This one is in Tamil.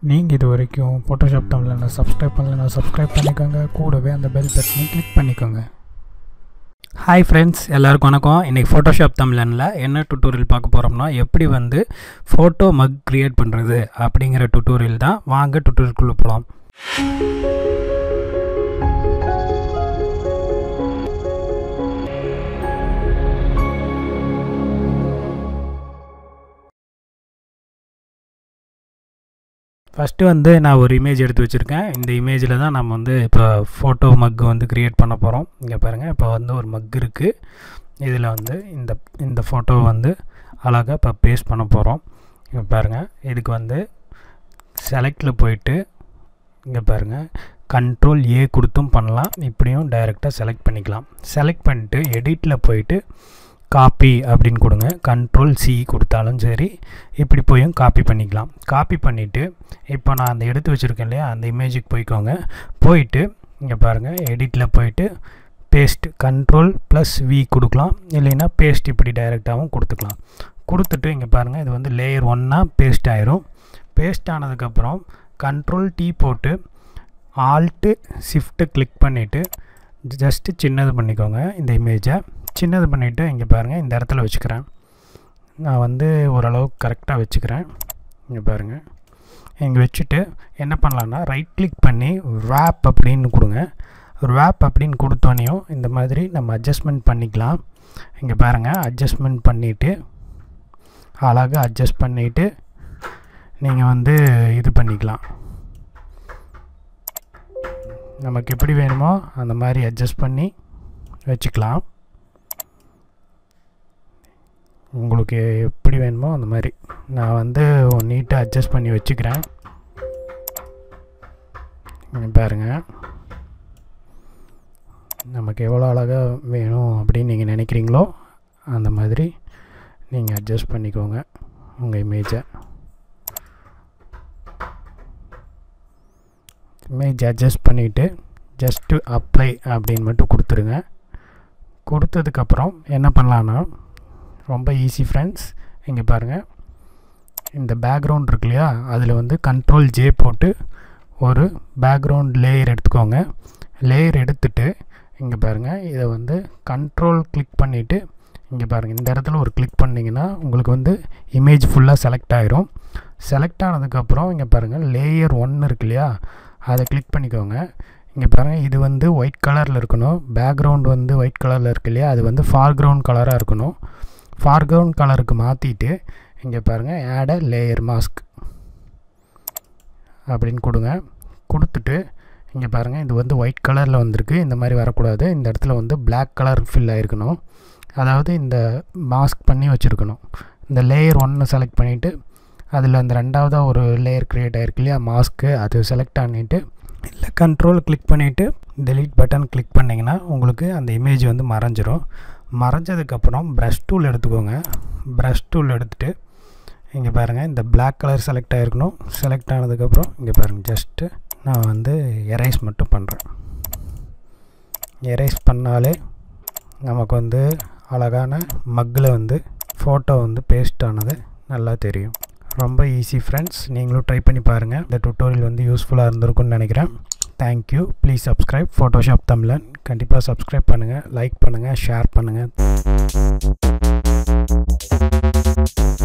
நீங்கள் இது வரைக்கும் ஃபோட்டோஷாப் தமிழில் சப்ஸ்கிரைப் பண்ணலைன்னா சப்ஸ்கிரைப் பண்ணிக்கோங்க கூடவே அந்த பெல் பட்டனை கிளிக் பண்ணிக்கோங்க ஹாய் ஃப்ரெண்ட்ஸ் எல்லாருக்கும் வணக்கம் இன்றைக்கி ஃபோட்டோஷாப் தமிழனில் என்ன டுட்டோரியல் பார்க்க போகிறோம்னா எப்படி வந்து ஃபோட்டோ மக் க்ரியேட் பண்ணுறது அப்படிங்கிற டுட்டோரியல் தான் வாங்க டுட்டோரியல்குள்ளே போகலாம் ஃபஸ்ட்டு வந்து நான் ஒரு இமேஜ் எடுத்து வச்சுருக்கேன் இந்த இமேஜில் தான் நம்ம வந்து இப்போ ஃபோட்டோ மக் வந்து க்ரியேட் பண்ண போகிறோம் இங்கே பாருங்கள் இப்போ வந்து ஒரு மக் இருக்குது இதில் வந்து இந்த இந்த ஃபோட்டோவை வந்து அழகாக இப்போ பேஸ்ட் பண்ண போகிறோம் இங்கே பாருங்கள் இதுக்கு வந்து செலக்டில் போயிட்டு இங்கே பாருங்கள் கண்ட்ரோல் ஏ கொடுத்தும் பண்ணலாம் இப்படியும் டைரெக்டாக செலக்ட் பண்ணிக்கலாம் செலக்ட் பண்ணிட்டு எடிட்டில் போயிட்டு காப்பி அப்படின்னு கொடுங்க கண்ட்ரோல் சி கொடுத்தாலும் சரி இப்படி போயும் காப்பி பண்ணிக்கலாம் காப்பி பண்ணிவிட்டு இப்போ நான் அந்த எடுத்து வச்சுருக்கேன் இல்லையா அந்த இமேஜுக்கு போய்க்கோங்க போயிட்டு இங்கே பாருங்கள் எடிட்டில் போயிட்டு பேஸ்ட் கண்ட்ரோல் ப்ளஸ் வி கொடுக்கலாம் இல்லைன்னா பேஸ்ட் இப்படி டைரெக்டாகவும் கொடுத்துக்கலாம் கொடுத்துட்டு இங்கே பாருங்கள் இது வந்து லேயர் ஒன்னாக பேஸ்ட் ஆயிரும் பேஸ்ட் ஆனதுக்கப்புறம் கண்ட்ரோல் டீ போட்டு ஆல்ட்டு ஷிஃப்ட்டு கிளிக் பண்ணிவிட்டு ஜஸ்ட்டு சின்னது பண்ணிக்கோங்க இந்த இமேஜை சின்னது பண்ணிவிட்டு இங்கே பாருங்கள் இந்த இடத்துல வச்சுக்கிறேன் நான் வந்து ஓரளவுக்கு கரெக்டாக வச்சுக்கிறேன் இங்கே பாருங்கள் இங்கே வச்சுட்டு என்ன பண்ணலான்னா ரைட் கிளிக் பண்ணி ரேப் அப்படின்னு கொடுங்க ரேப் அப்படின்னு கொடுத்தோனையும் இந்த மாதிரி நம்ம அட்ஜஸ்ட்மெண்ட் பண்ணிக்கலாம் இங்கே பாருங்கள் அட்ஜஸ்ட்மெண்ட் பண்ணிவிட்டு அழகாக அட்ஜஸ்ட் பண்ணிவிட்டு நீங்கள் வந்து இது பண்ணிக்கலாம் நமக்கு எப்படி வேணுமோ அந்த மாதிரி அட்ஜஸ்ட் பண்ணி வச்சுக்கலாம் உங்களுக்கு எப்படி வேணுமோ அந்த மாதிரி நான் வந்து நீட்டாக அட்ஜஸ்ட் பண்ணி வச்சுக்கிறேன் பாருங்கள் நமக்கு எவ்வளோ அழகாக வேணும் அப்படின்னு நீங்கள் நினைக்கிறீங்களோ அந்த மாதிரி நீங்கள் அட்ஜஸ்ட் பண்ணிக்கோங்க உங்கள் இமேஜை இமேஜ் அட்ஜஸ்ட் பண்ணிவிட்டு ஜஸ்ட்டு அப்ளை அப்படின்னு மட்டும் கொடுத்துருங்க கொடுத்ததுக்கப்புறம் என்ன பண்ணலான்னா ரொம்ப ஈஸி ஃப்ரெண்ட்ஸ் இங்கே பாருங்கள் இந்த பேக்ரவுண்ட் இருக்கு இல்லையா அதில் வந்து கண்ட்ரோல் ஜே போட்டு ஒரு பேக்ரவுண்ட் லேயர் எடுத்துக்கோங்க லேயர் எடுத்துட்டு இங்கே பாருங்கள் இதை வந்து கண்ட்ரோல் கிளிக் பண்ணிவிட்டு இங்கே பாருங்கள் இந்த இடத்துல ஒரு கிளிக் பண்ணிங்கன்னா உங்களுக்கு வந்து இமேஜ் ஃபுல்லாக செலக்ட் ஆகிரும் செலக்ட் ஆனதுக்கப்புறம் இங்கே பாருங்கள் லேயர் ஒன்று இருக்கு இல்லையா அதை கிளிக் பண்ணிக்கோங்க இங்கே பாருங்கள் இது வந்து ஒயிட் கலரில் இருக்கணும் பேக்ரவுண்ட் வந்து ஒயிட் கலரில் இருக்கு இல்லையா அது வந்து ஃபார்க்ரவுண்ட் கலராக இருக்கணும் ஃபார்க்ரவுண்ட் கலருக்கு மாற்றிட்டு இங்கே பாருங்கள் ஆட் அ லேயர் மாஸ்க் அப்படின்னு கொடுங்க கொடுத்துட்டு இங்கே பாருங்கள் இது வந்து ஒயிட் கலரில் வந்திருக்கு இந்த மாதிரி வரக்கூடாது இந்த இடத்துல வந்து பிளாக் கலர் ஃபில் ஆகிருக்கணும் அதாவது இந்த மாஸ்க் பண்ணி வச்சுருக்கணும் இந்த லேயர் ஒன்று செலக்ட் பண்ணிவிட்டு அதில் அந்த ரெண்டாவதாக ஒரு லேயர் க்ரியேட் ஆகிருக்கு இல்லையா மாஸ்க்கு அது செலக்ட் பண்ணிவிட்டு இல்லை கண்ட்ரோல் கிளிக் பண்ணிவிட்டு டெலீட் பட்டன் கிளிக் பண்ணிங்கன்னா உங்களுக்கு அந்த இமேஜ் வந்து மறைஞ்சிரும் மறைஞ்சதுக்கப்புறம் ப்ரஷ் டூல் எடுத்துக்கோங்க ப்ரஷ் டூல் எடுத்துகிட்டு இங்கே பாருங்கள் இந்த பிளாக் கலர் செலக்ட் ஆகிருக்கணும் செலக்ட் ஆனதுக்கப்புறம் இங்கே பாருங்கள் ஜஸ்ட்டு நான் வந்து எரேஸ் மட்டும் பண்ணுறேன் எரேஸ் பண்ணாலே நமக்கு வந்து அழகான மக்கில் வந்து ஃபோட்டோ வந்து பேஸ்ட் ஆனது நல்லா தெரியும் ரொம்ப ஈஸி ஃப்ரெண்ட்ஸ் நீங்களும் ட்ரை பண்ணி பாருங்கள் இந்த டுட்டோரியல் வந்து யூஸ்ஃபுல்லாக இருந்திருக்கும்னு நினைக்கிறேன் தேங்க்யூ ப்ளீஸ் சப்ஸ்கிரைப் ஃபோட்டோஷாப் தமிழன் கண்டிப்பாக சப்ஸ்கிரைப் பண்ணுங்கள் லைக் பண்ணுங்கள் ஷேர் பண்ணுங்கள்